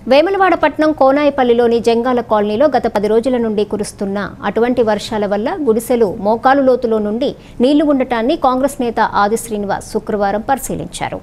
వేములవాడ పట్నం కోనాయిపల్లిలోని జంగాల కాలనీలో గత పది రోజుల నుండి కురుస్తున్న అటువంటి వర్షాల వల్ల గుడిసెలు మోకాలు లోతులో నుండి నీళ్లు ఉండటాన్ని కాంగ్రెస్ నేత ఆది శ్రీనివాస్ శుక్రవారం పరిశీలించారు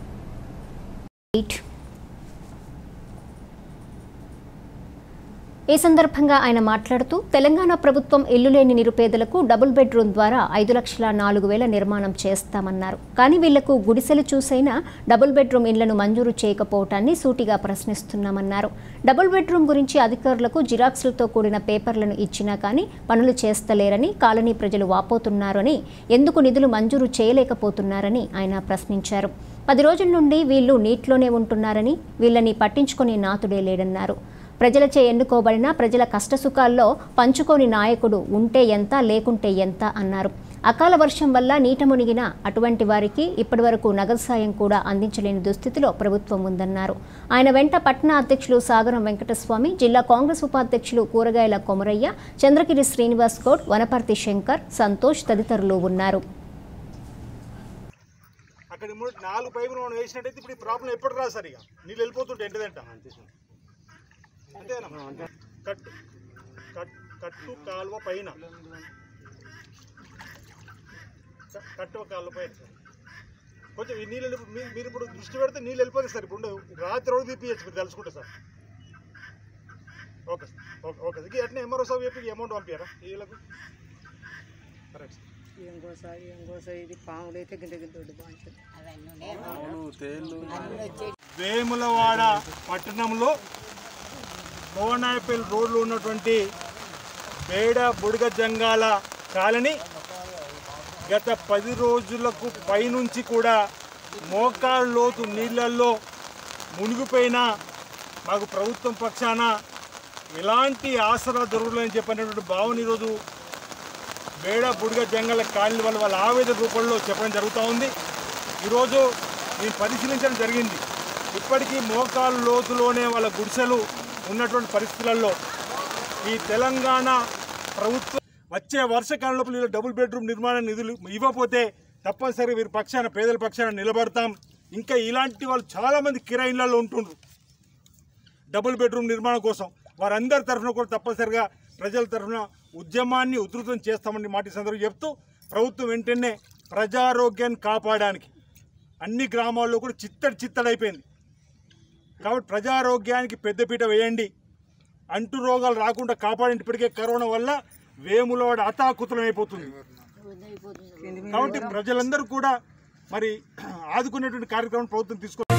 ఈ సందర్భంగా ఆయన మాట్లాడుతూ తెలంగాణ ప్రభుత్వం ఇల్లు లేని నిరుపేదలకు డబుల్ బెడ్రూమ్ ద్వారా ఐదు లక్షల నాలుగు వేల నిర్మాణం చేస్తామన్నారు కానీ వీళ్లకు గుడిసెలు చూసైనా డబుల్ బెడ్రూమ్ ఇళ్లను మంజూరు చేయకపోవటాన్ని సూటిగా ప్రశ్నిస్తున్నామన్నారు డబుల్ బెడ్రూమ్ గురించి అధికారులకు జిరాక్స్లతో కూడిన పేపర్లను ఇచ్చినా కానీ పనులు చేస్తలేరని కాలనీ ప్రజలు వాపోతున్నారని ఎందుకు నిధులు మంజూరు చేయలేకపోతున్నారని ఆయన ప్రశ్నించారు పది రోజుల నుండి వీళ్ళు నీటిలోనే ఉంటున్నారని వీళ్ళని పట్టించుకునే నాతుడే లేడన్నారు ప్రజలచే ఎన్నుకోబడిన ప్రజల కష్టసుఖాల్లో పంచుకోని నాయకుడు ఉంటే ఎంత లేకుంటే ఎంత అన్నారు అకాల వర్షం వల్ల నీట మునిగిన అటువంటి వారికి ఇప్పటివరకు నగదు సాయం కూడా అందించలేని దుస్థితిలో ప్రభుత్వం ఉందన్నారు ఆయన వెంట పట్టణ అధ్యక్షులు సాగరం వెంకటస్వామి జిల్లా కాంగ్రెస్ ఉపాధ్యక్షులు కూరగాయల కొమరయ్య చంద్రగిరి శ్రీనివాస్ గౌడ్ వనపర్తి శంకర్ సంతోష్ తదితరులు ఉన్నారు అక్కడ మూడు నాలుగు పైపులు మనం వేసినట్టయితే ఇప్పుడు ఈ ప్రాబ్లం ఎప్పుడు రాదు సార్ ఇక నీళ్ళు వెళ్ళిపోతుంటే ఎంటదంట అంతేనా కట్టు కట్- కట్టు కాలువ పైన క- కట్టు కాలువ పైన కొంచెం ఈ నీళ్ళు వెళ్ళి- మీ- మీరు ఇప్పుడు దృష్టి పెడితే నీళ్ళు వెళ్ళిపోతాయి సార్ ఇప్పుడు రాత్రి రోజు తీపియచ్చు మీరు తెలుసుకుంటే sir okay sir okay okay sir అట్నే ఎంఆర్ఓ సార్ చెప్పి అమౌంట్ పంపించారా వీళ్ళకు కరెక్ట్ సార్ ఏం కోస ఏం కోస ఇది పాములు అయితే గింత గింత బాగుంటుంది వేములవాడ పట్టణంలో కోనాయపల్లి రోడ్లో ఉన్నటువంటి బేడ బుడగ జంగాల కాలనీ గత పది రోజులకు పైనుంచి కూడా మోకాళ్ళ లోతు నీళ్ళల్లో మునిగిపోయిన మాకు ప్రభుత్వం పక్షాన ఎలాంటి ఆసరా దొరకలేని చెప్పినటువంటి భావన ఈరోజు బేడ బుడిగ జంగల కాలనీ వల్ల వాళ్ళ ఆవేదన రూపంలో చెప్పడం జరుగుతూ ఉంది ఈరోజు నేను పరిశీలించడం జరిగింది ఇప్పటికీ మోకాలు లోతులోనే వాళ్ళ గుడిసెలు ఉన్నటువంటి పరిస్థితులలో ఈ తెలంగాణ ప్రభుత్వం వచ్చే వర్షకాలంలో వీళ్ళు డబుల్ బెడ్రూమ్ నిర్మాణ నిధులు ఇవ్వకపోతే తప్పనిసరిగా వీరి పక్షాన పేదల పక్షాన నిలబడతాం ఇంకా ఇలాంటి వాళ్ళు చాలామంది కిరాయి ఇళ్లలో ఉంటుండ్రు డబుల్ బెడ్రూమ్ నిర్మాణం కోసం వారందరి తరఫున కూడా తప్పనిసరిగా ప్రజల తరఫున ఉద్యమాన్ని ఉధృతం చేస్తామని మాట ఈ సందర్భంగా చెప్తూ ప్రభుత్వం వెంటనే ప్రజారోగ్యాన్ని కాపాడడానికి అన్ని గ్రామాల్లో కూడా చిత్తడి చిత్తడైపోయింది కాబట్టి ప్రజారోగ్యానికి పెద్దపీట వేయండి అంటు రోగాలు రాకుండా కాపాడండి ఇప్పటికే కరోనా వల్ల వేములవాడ అతాకుతలం అయిపోతుంది కాబట్టి ప్రజలందరూ కూడా మరి ఆదుకునేటువంటి కార్యక్రమం ప్రభుత్వం తీసుకొని